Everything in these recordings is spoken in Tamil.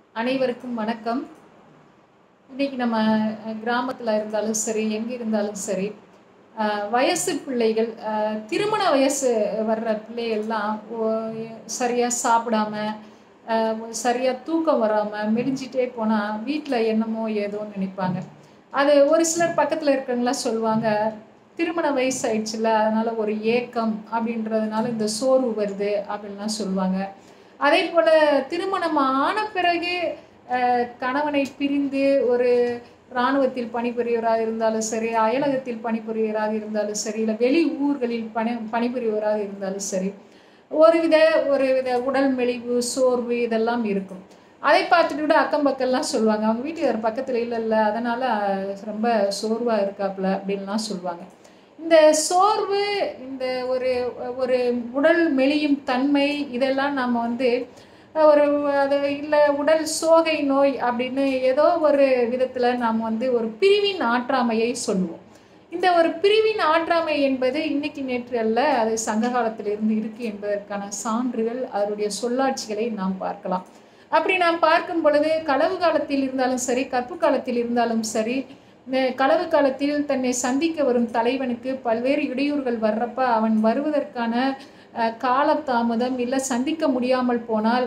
அனைவருக்கும் வணக்கம் இன்னைக்கு நம்ம கிராமத்தில் இருந்தாலும் சரி எங்கே இருந்தாலும் சரி அஹ், வயசு பிள்ளைகள் அஹ், திருமண வயசு வர்ற பிள்ளைகள்லாம் சரியாக சாப்பிடாம சரியாக தூக்கம் வராமல் மெலிஞ்சிட்டே போனால் வீட்டில் என்னமோ ஏதோன்னு நினைப்பாங்க அது ஒரு சிலர் பக்கத்தில் இருக்கிறவங்களாம் சொல்லுவாங்க திருமண வயசு ஆயிடுச்சுல அதனால ஒரு ஏக்கம் அப்படின்றதுனால இந்த சோர்வு வருது அப்படின்லாம் சொல்லுவாங்க அதே போல் திருமணம் ஆன பிறகு அஹ், கணவனை பிரிந்து ஒரு இராணுவத்தில் பணிபுரியவராக இருந்தாலும் சரி அயலகத்தில் பணிபுரியவராக இருந்தாலும் சரி இல்லை வெளி ஊர்களில் பணி பணிபுரியவராக இருந்தாலும் சரி ஒரு வித ஒரு வித உடல் மெலிவு சோர்வு இதெல்லாம் இருக்கும் அதை பார்த்துட்டு கூட அக்கம் பக்கம்லாம் சொல்லுவாங்க அவங்க வீட்டுக்காரர் பக்கத்தில் இல்லை இல்லை அதனால் ரொம்ப சோர்வாக இருக்காப்புல அப்படின்லாம் சொல்லுவாங்க இந்த சோர்வு இந்த ஒரு ஒரு உடல் மெலியும் தன்மை இதெல்லாம் நம்ம வந்து ஒரு அது இல்லை உடல் சோகை நோய் அப்படின்னு ஏதோ ஒரு விதத்தில் நாம் வந்து ஒரு பிரிவின் ஆற்றாமையை சொல்லுவோம் இந்த ஒரு பிரிவின் ஆற்றாமை என்பது இன்னைக்கு நேற்று அல்ல அது சங்க காலத்திலிருந்து இருக்கு என்பதற்கான சான்றுகள் அதனுடைய சொல்லாட்சிகளை நாம் பார்க்கலாம் அப்படி நாம் பார்க்கும் பொழுது களவு காலத்தில் இருந்தாலும் சரி கற்பு காலத்தில் இருந்தாலும் சரி இந்த களவு காலத்தில் தன்னை சந்திக்க வரும் தலைவனுக்கு பல்வேறு இடையூறுகள் வர்றப்ப அவன் வருவதற்கான அஹ், காலதாமதம் இல்லை சந்திக்க முடியாமல் போனால்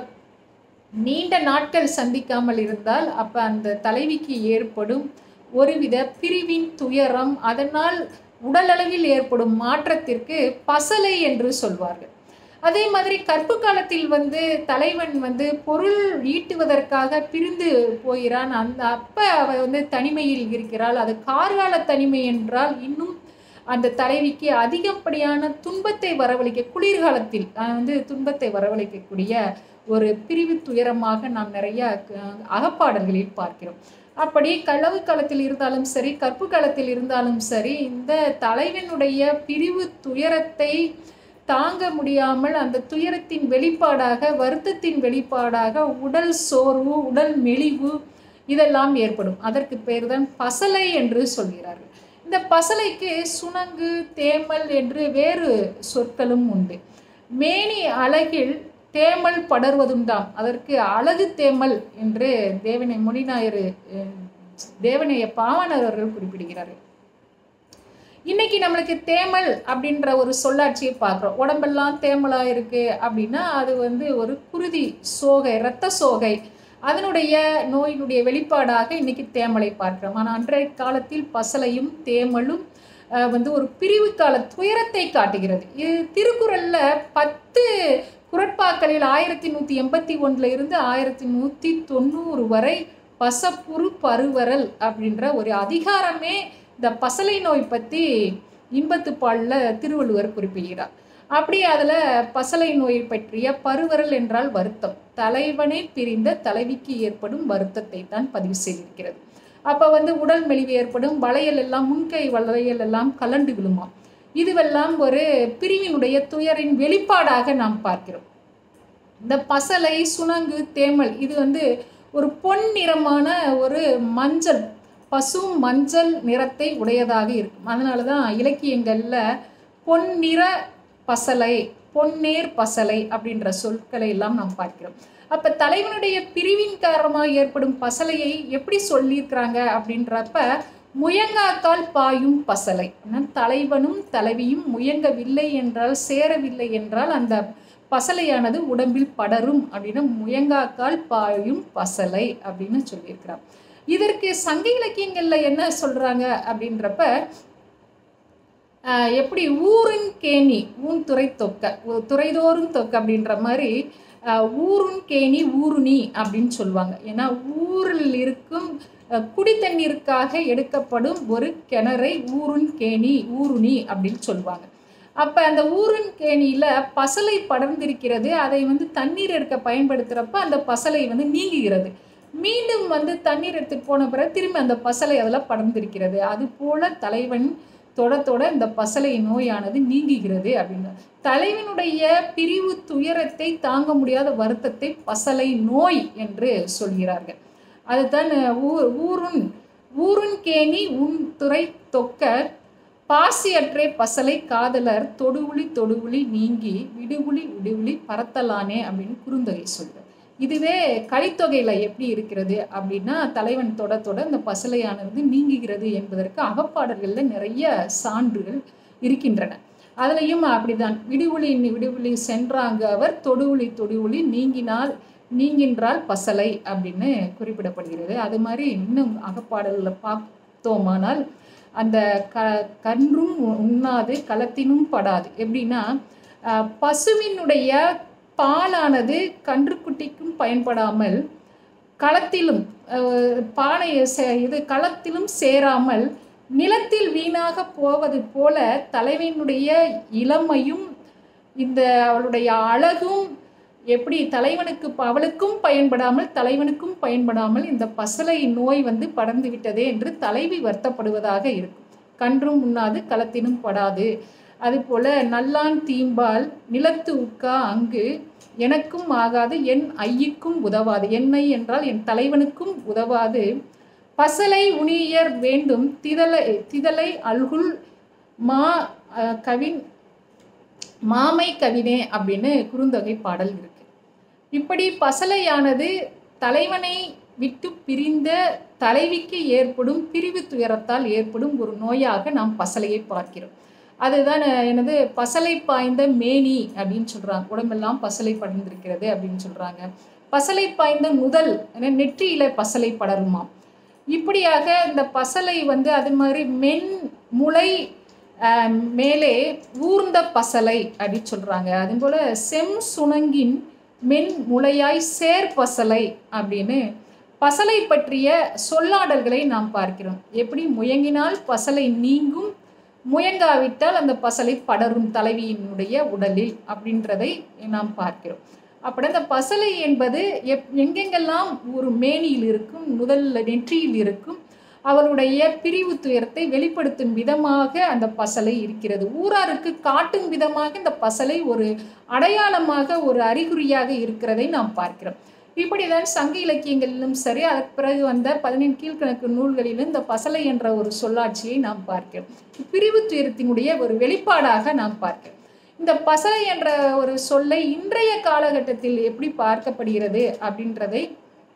நீண்ட நாட்கள் சந்திக்காமல் இருந்தால் அப்போ அந்த தலைவிக்கு ஏற்படும் ஒருவித பிரிவின் துயரம் அதனால் உடலளவில் ஏற்படும் மாற்றத்திற்கு பசலை என்று சொல்வார்கள் அதே மாதிரி கற்பு காலத்தில் வந்து தலைவன் வந்து பொருள் ஈட்டுவதற்காக பிரிந்து போகிறான் அந்த அப்ப அவ வந்து தனிமையில் இருக்கிறாள் அது கார்கால தனிமை என்றால் இன்னும் அந்த தலைவிக்கு அதிகப்படியான துன்பத்தை வரவழைக்க குளிர்காலத்தில் அஹ், வந்து துன்பத்தை வரவழைக்கக்கூடிய ஒரு பிரிவு துயரமாக நாம் நிறைய அஹ், அகப்பாடல்களில் பார்க்கிறோம் அப்படி களவு காலத்தில் இருந்தாலும் சரி கற்பு காலத்தில் இருந்தாலும் சரி இந்த தலைவனுடைய பிரிவு துயரத்தை தாங்க முடியாமல் அந்த துயரத்தின் வெளிப்பாடாக வருத்தத்தின் வெளிப்பாடாக உடல் சோர்வு உடல் மெலிவு இதெல்லாம் ஏற்படும் அதற்கு பேர் தான் பசலை என்று சொல்கிறார்கள் இந்த பசலைக்கு சுணங்கு தேமல் என்று வேறு சொற்களும் உண்டு மேனி அழகில் தேமல் படர்வதுண்டாம் அதற்கு அழகு தேமல் என்று தேவனை மொழிநாயர் அஹ், தேவனைய பாவனர் அவர்கள் குறிப்பிடுகிறார்கள் இன்னைக்கு நம்மளுக்கு தேமல் அப்படின்ற ஒரு சொல்லாட்சியை பார்க்குறோம் உடம்பெல்லாம் தேமலாக இருக்கு அப்படின்னா அது வந்து ஒரு குருதி சோகை இரத்த சோகை அதனுடைய நோயினுடைய வெளிப்பாடாக இன்னைக்கு தேமலை பார்க்கிறோம் ஆனால் அன்றைய காலத்தில் பசலையும் தேமலும் அஹ், வந்து ஒரு பிரிவு கால துயரத்தை காட்டுகிறது இது திருக்குறள்ல பத்து குரட்பாக்களில் ஆயிரத்தி நூற்றி எண்பத்தி ஒன்றில் இருந்து ஆயிரத்தி நூற்றி தொண்ணூறு வரை பசப்புரு பருவரல் அப்படின்ற ஒரு அதிகாரமே இந்த பசலை நோய் பற்றி இன்பத்து பாலில் திருவள்ளுவர் குறிப்பிடுகிறார் அப்படி அதில் பசலை நோயை பற்றிய பருவரல் என்றால் வருத்தம் தலைவனை பிரிந்த தலைவிக்கு ஏற்படும் வருத்தத்தை தான் பதிவு செய்திருக்கிறது அப்போ வந்து உடல் மெலிவு ஏற்படும் வளையல் எல்லாம் முன்கை வளையல் எல்லாம் கலண்டு விழுமா இதுவெல்லாம் ஒரு பிரிவினுடைய துயரின் வெளிப்பாடாக நாம் பார்க்கிறோம் இந்த பசலை சுணங்கு தேமல் இது வந்து ஒரு பொன் நிறமான ஒரு மஞ்சள் பசு மஞ்சள் நிறத்தை உடையதாக இருக்கும் அதனால தான் இலக்கியங்களில் பொன்னிற பசலை பொன்னேர் பசலை அப்படின்ற சொற்களை எல்லாம் நாம் பார்க்கிறோம் அப்போ தலைவனுடைய பிரிவின் காரணமாக ஏற்படும் பசலையை எப்படி சொல்லியிருக்கிறாங்க அப்படின்றப்ப முயங்காக்கால் பாயும் பசலை ஆனால் தலைவனும் தலைவியும் முயங்கவில்லை என்றால் சேரவில்லை என்றால் அந்த பசலையானது உடம்பில் படரும் அப்படின்னு முயங்காக்கால் பாயும் பசலை அப்படின்னு சொல்லியிருக்கிறார் இதற்கு சங்க இலக்கியங்கள்ல என்ன சொல்றாங்க அப்படின்றப்ப ஆஹ், எப்படி ஊரின் கேணி ஊன் துறை தொக்க உ- துறைதோறும் தொக்க அப்படின்ற மாதிரி ஆஹ், ஊருன் கேணி ஊருணி அப்படின்னு சொல்லுவாங்க ஏன்னா ஊரில் இருக்கும் அஹ், குடி தண்ணீருக்காக எடுக்கப்படும் ஒரு கிணறை ஊருன் கேணி ஊருணி அப்படின்னு சொல்லுவாங்க அப்போ அந்த ஊருன் கேணியில் பசலை படர்ந்திருக்கிறது அதை வந்து தண்ணீர் எடுக்க பயன்படுத்துகிறப்ப அந்த பசலை வந்து நீங்குகிறது மீண்டும் வந்து தண்ணீர் எடுத்துட்டு போன பிறகு திரும்பி அந்த பசலை அதில் படர்ந்திருக்கிறது அது போல தலைவன் தொட தொட இந்த பசலை நோயானது நீங்குகிறது அப்படின்னு தலைவனுடைய பிரிவு துயரத்தை தாங்க முடியாத வருத்தத்தை பசலை நோய் என்று சொல்கிறார்கள் அதுதான் ஊ- ஊருன் ஊருன் கேணி உன் துறை தொக்க பாசியற்றே பசலை காதலர் தொடுவுளி தொடுவுளி நீங்கி விடுவுளி விடுவுளி பறத்தலானே அப்படின்னு குறுந்தொகை சொல்றார் இதுவே கலித்தொகையில் எப்படி இருக்கிறது அப்படின்னா தலைவன் தொட தொட இந்த பசலையானது நீங்குகிறது என்பதற்கு அகப்பாடல்களில் நிறைய சான்றுகள் இருக்கின்றன அதுலேயும் அப்படிதான் விடுவொளி விடுவொளி சென்றாங்க அவர் தொடுவுளி தொடுவுளி நீங்கினால் நீங்கின்றால் பசலை அப்படின்னு குறிப்பிடப்படுகிறது அது மாதிரி இன்னும் அகப்பாடலில் பார்த்தோமானால் அந்த க கன்றும் உண்ணாது களத்தினும் படாது எப்படின்னா அஹ், பசுவினுடைய பாலானது கன்றுக்குட்டிக்கும் பயன்படாமல் களத்திலும் அஹ், பானை சே- இது களத்திலும் சேராமல் நிலத்தில் வீணாக போவது போல தலைவனுடைய இளமையும் இந்த அவளுடைய அழகும் எப்படி தலைவனுக்கு அவளுக்கும் பயன்படாமல் தலைவனுக்கும் பயன்படாமல் இந்த பசலை நோய் வந்து படர்ந்து விட்டதே என்று தலைவி வருத்தப்படுவதாக இருக்கும் கன்றும் உண்ணாது களத்தினும் படாது அதுபோல நல்லான் தீம்பால் நிலத்து உட்கா அங்கு எனக்கும் ஆகாது என் ஐயுக்கும் உதவாது என்னை என்றால் என் தலைவனுக்கும் உதவாது பசலை உணியர் வேண்டும் திதலை திதலை அல்குல் மா அஹ், கவின் மாமை கவினே அப்படின்னு குறுந்தொகை பாடல் இருக்கு இப்படி பசலையானது தலைவனை விட்டு பிரிந்த தலைவிக்கு ஏற்படும் பிரிவு துயரத்தால் ஏற்படும் ஒரு நோயாக நாம் பசலையை பார்க்கிறோம் அதுதான் அஹ், என்னது பசலை பாய்ந்த மேனி அப்படின்னு சொல்றாங்க உடம்பெல்லாம் பசலை படர்ந்திருக்கிறது அப்படின்னு சொல்றாங்க பசலை பாய்ந்த முதல் ஏன்னா நெற்றியில பசலை படருமாம் இப்படியாக இந்த பசலை வந்து அது மாதிரி மென் முளை ஆஹ், மேலே ஊர்ந்த பசலை அப்படின்னு சொல்றாங்க அதுபோல செம் சுணங்கின் மென் முளையாய் சேர் பசலை அப்படின்னு பசலை பற்றிய சொல்லாடல்களை நாம் பார்க்கிறோம் எப்படி முயங்கினால் பசலை நீங்கும் முயங்காவிட்டால் அந்த பசலை படரும் தலைவியினுடைய உடலில் அப்படின்றதை நாம் பார்க்கிறோம் அப்படி அந்த பசலை என்பது எப் எங்கெங்கெல்லாம் ஒரு மேனியில் இருக்கும் முதல் நெற்றியில் இருக்கும் அவளுடைய பிரிவு துயரத்தை வெளிப்படுத்தும் விதமாக அந்த பசலை இருக்கிறது ஊராருக்கு காட்டும் விதமாக இந்த பசலை ஒரு அடையாளமாக ஒரு அறிகுறியாக இருக்கிறதை நாம் பார்க்கிறோம் இப்படிதான் சங்க இலக்கியங்களிலும் சரி அதற்கு பிறகு வந்த பதினெண் கீழ்கணக்கு நூல்களிலும் இந்த பசலை என்ற ஒரு சொல்லாட்சியை நாம் பார்க்கிறோம் பிரிவு துயரத்தினுடைய ஒரு வெளிப்பாடாக நாம் பார்க்கிறோம் இந்த பசலை என்ற ஒரு சொல்லை இன்றைய காலகட்டத்தில் எப்படி பார்க்கப்படுகிறது அப்படின்றதை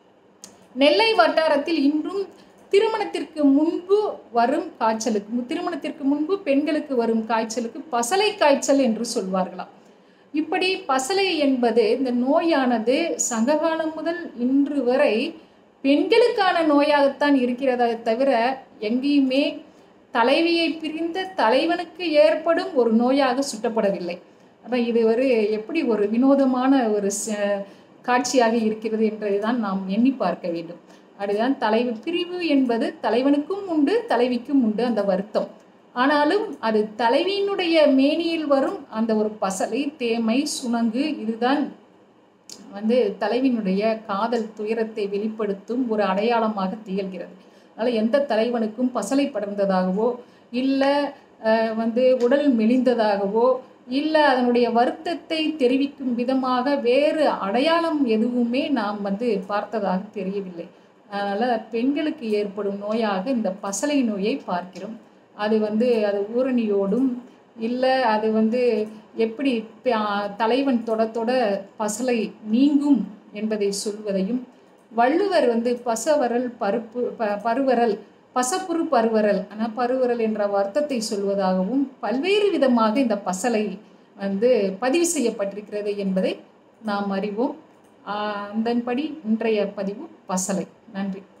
நெல்லை வட்டாரத்தில் இன்றும் திருமணத்திற்கு முன்பு வரும் காய்ச்சலுக்கு திருமணத்திற்கு முன்பு பெண்களுக்கு வரும் காய்ச்சலுக்கு பசலை காய்ச்சல் என்று சொல்வார்களாம் இப்படி பசலை என்பது இந்த நோயானது சங்ககாலம் முதல் இன்று வரை பெண்களுக்கான நோயாகத்தான் இருக்கிறதே தவிர எங்கேயுமே தலைவியை பிரிந்த தலைவனுக்கு ஏற்படும் ஒரு நோயாக சுட்டப்படவில்லை அப்ப இது ஒரு எப்படி ஒரு வினோதமான ஒரு ச- காட்சியாக இருக்கிறது என்பதை தான் நாம் எண்ணி பார்க்க வேண்டும் அதுதான் தலைவி பிரிவு என்பது தலைவனுக்கும் உண்டு தலைவிக்கும் உண்டு அந்த வருத்தம் ஆனாலும் அது தலைவியினுடைய மேனியில் வரும் அந்த ஒரு பசலை தேமை சுணங்கு இதுதான் வந்து தலைவியினுடைய காதல் துயரத்தை வெளிப்படுத்தும் ஒரு அடையாளமாக திகழ்கிறது அதனால் எந்த தலைவனுக்கும் பசலை படர்ந்ததாகவோ இல்லை வந்து உடல் மெலிந்ததாகவோ இல்லை அதனுடைய வருத்தத்தை தெரிவிக்கும் விதமாக வேறு அடையாளம் எதுவுமே நாம் வந்து பார்த்ததாக தெரியவில்லை அதனால் பெண்களுக்கு ஏற்படும் நோயாக இந்த பசலை நோயை பார்க்கிறோம் அது வந்து அது ஊரணியோடும் இல்லை அது வந்து எப்படி ப- தலைவன் தொட தொட பசலை நீங்கும் என்பதை சொல்வதையும் வள்ளுவர் வந்து பசவரல் பருப்பு ப பருவரல் பசப்புரு பருவரல் ஆனால் பருவரல் என்ற அர்த்தத்தை சொல்வதாகவும் பல்வேறு விதமாக இந்த பசலை வந்து பதிவு செய்யப்பட்டிருக்கிறது என்பதை நாம் அறிவோம் ஆஹ் அதன்படி இன்றைய பதிவு பசலை நன்றி